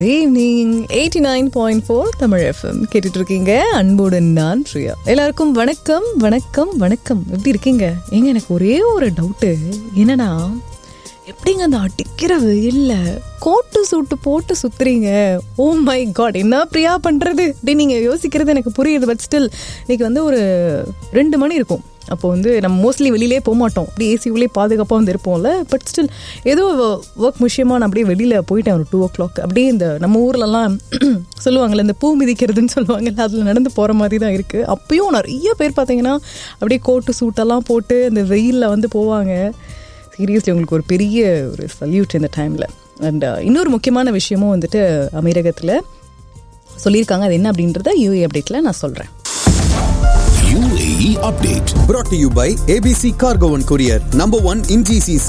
Evening eighty nine point four Tamil FM கேட்டுட்டு இருக்கீங்க அன்புடன் நான் பிரியா எல்லாருக்கும் வணக்கம் வணக்கம் வணக்கம் எப்படி இருக்கீங்க ஏங்க எனக்கு ஒரே ஒரு டவுட்டு என்னன்னா எப்படிங்க அந்த அடிக்கிற வெயில்ல கோட்டு சூட்டு போட்டு சுத்துறீங்க ஓ மை காட் என்ன பிரியா பண்றது அப்படின்னு நீங்க யோசிக்கிறது எனக்கு புரியுது பட் ஸ்டில் இன்னைக்கு வந்து ஒரு ரெண்டு மணி இருக்கும் அப்போ வந்து நம்ம மோஸ்ட்லி வெளியிலே போக மாட்டோம் அப்படி ஏசிக்குள்ளே பாதுகாப்பாக வந்து இருப்போம்ல பட் ஸ்டில் ஏதோ ஒர்க் விஷயமா நான் அப்படியே வெளியில் போயிட்டேன் ஒரு டூ ஓ கிளாக் அப்படியே இந்த நம்ம ஊர்லலாம் சொல்லுவாங்கள்ல இந்த பூ மிதிக்கிறதுன்னு சொல்லுவாங்கல்ல அதில் நடந்து போகிற மாதிரி தான் இருக்குது அப்பயும் நிறைய பேர் பார்த்தீங்கன்னா அப்படியே கோட்டு சூட்டெல்லாம் போட்டு அந்த வெயிலில் வந்து போவாங்க சீரியஸ்லி உங்களுக்கு ஒரு பெரிய ஒரு சல்யூட் இந்த டைமில் அண்ட் இன்னொரு முக்கியமான விஷயமும் வந்துட்டு அமீரகத்தில் சொல்லியிருக்காங்க அது என்ன அப்படின்றத யூஏ அப்டேட்டில் நான் சொல்கிறேன் UAE update. brought to you by ABC Cargo and Courier, number one in GCC.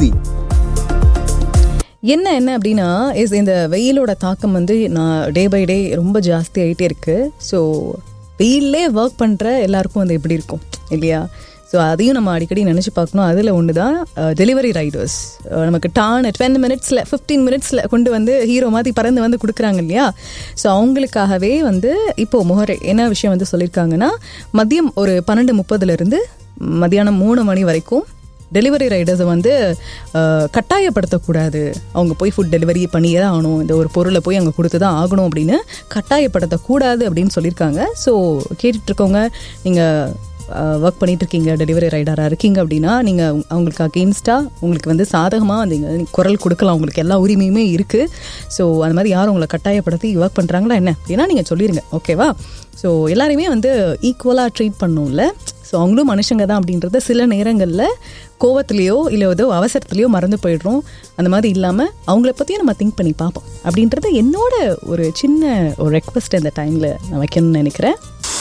என்ன என்ன அப்படின்னா இஸ் இந்த வெயிலோட தாக்கம் வந்து நான் டே பை டே ரொம்ப ஜாஸ்தி ஆகிட்டே இருக்கு ஸோ வெயிலே ஒர்க் பண்ணுற எல்லாருக்கும் வந்து எப்படி இருக்கும் இல்லையா ஸோ அதையும் நம்ம அடிக்கடி நினச்சி பார்க்கணும் அதில் ஒன்று தான் டெலிவரி ரைடர்ஸ் நமக்கு டான் டுவெண்ட்டி மினிட்ஸில் ஃபிஃப்டீன் மினிட்ஸில் கொண்டு வந்து ஹீரோ மாதிரி பறந்து வந்து கொடுக்குறாங்க இல்லையா ஸோ அவங்களுக்காகவே வந்து இப்போது முகரை என்ன விஷயம் வந்து சொல்லியிருக்காங்கன்னா மதியம் ஒரு பன்னெண்டு முப்பதுலேருந்து மதியானம் மூணு மணி வரைக்கும் டெலிவரி ரைடர்ஸை வந்து அஹ், கட்டாயப்படுத்தக்கூடாது அவங்க போய் ஃபுட் டெலிவரி பண்ணியே தான் ஆகணும் இந்த ஒரு பொருளை போய் அங்கே கொடுத்து தான் ஆகணும் அப்படின்னு கட்டாயப்படுத்தக்கூடாது அப்படின்னு சொல்லியிருக்காங்க ஸோ கேட்டுட்ருக்கவங்க நீங்கள் ஒர்க் பண்ணிட்டு இருக்கீங்க டெலிவரி ரைடராக இருக்கீங்க அப்படின்னா நீங்கள் அவங்களுக்கு அகெயின்ஸ்டாக உங்களுக்கு வந்து சாதகமாக வந்து நீங்க குரல் கொடுக்கலாம் உங்களுக்கு எல்லா உரிமையுமே இருக்குது ஸோ அந்த மாதிரி யாரும் உங்களை கட்டாயப்படுத்தி ஒர்க் பண்ணுறாங்களா என்ன அப்படின்னா நீங்கள் சொல்லிடுங்க ஓகேவா ஸோ எல்லாரையுமே வந்து ஈக்குவலாக ட்ரீட் பண்ணணும்ல ஸோ அவங்களும் மனுஷங்க தான் அப்படின்றத சில நேரங்களில் கோவத்திலேயோ இல்லை ஏதோ அவசரத்துலேயோ மறந்து போயிடுறோம் அந்த மாதிரி இல்லாமல் அவங்கள பற்றியும் நம்ம திங்க் பண்ணி பார்ப்போம் அப்படின்றது என்னோட ஒரு சின்ன ஒரு ரெக்வஸ்ட் இந்த டைமில் நான் வைக்கணும்னு நினைக்கிறேன்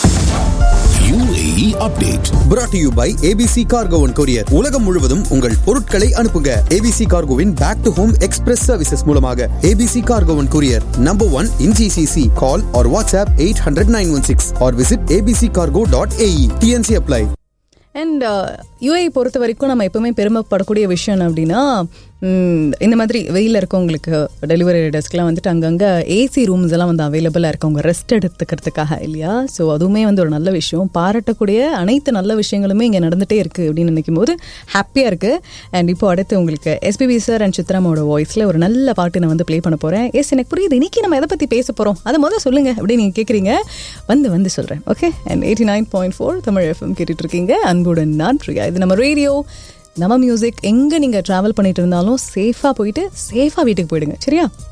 UAE update. brought to you by ABC Cargo and Courier. உலகம் முழுவதும் உங்கள் பொருட்களை அனுப்புங்க ABC Cargoவின் back to home express services மூலமாக ABC Cargo and Courier, number one in GCC. Call or WhatsApp 800-916 or visit abccargo.ae. TNC apply. And UAE பொறுத்த வரைக்கும் நம்ம எப்பவுமே பெருமைப்படக்கூடிய விஷயம் என்ன அப்படின்னா ம், இந்த மாதிரி வெயிலில் இருக்கவங்களுக்கு டெலிவரி ரைடர்ஸ்க்குலாம் வந்துட்டு அங்கங்கே ஏசி ரூம்ஸ் எல்லாம் வந்து அவைலபிளாக இருக்கவங்க ரெஸ்ட் எடுத்துக்கிறதுக்காக இல்லையா ஸோ அதுவுமே வந்து ஒரு நல்ல விஷயம் பாராட்டக்கூடிய அனைத்து நல்ல விஷயங்களுமே இங்கே நடந்துகிட்டே இருக்குது அப்படின்னு நினைக்கும் போது ஹாப்பியாக இருக்குது அண்ட் இப்போ அடுத்து உங்களுக்கு எஸ்பிபி சார் அண்ட் சித்ராமாவோட வாய்ஸில் ஒரு நல்ல பாட்டு நான் வந்து ப்ளே பண்ண போகிறேன் எஸ் எனக்கு புரியுது இன்னைக்கு நம்ம எதை பற்றி பேச போகிறோம் அதை முதல்ல சொல்லுங்கள் அப்படின்னு நீங்கள் கேட்குறீங்க வந்து வந்து சொல்கிறேன் okay and eighty nine point four Tamil FM கேட்டுட்டு இருக்கீங்க அன்புடன் நான் பிரியா இது நம்ம ரேடியோ நம்ம மியூசிக் எங்கே நீங்கள் ட்ராவல் பண்ணிட்டு இருந்தாலும் சேஃபாக போயிட்டு சேஃபாக வீட்டுக்கு போயிடுங்க சரியா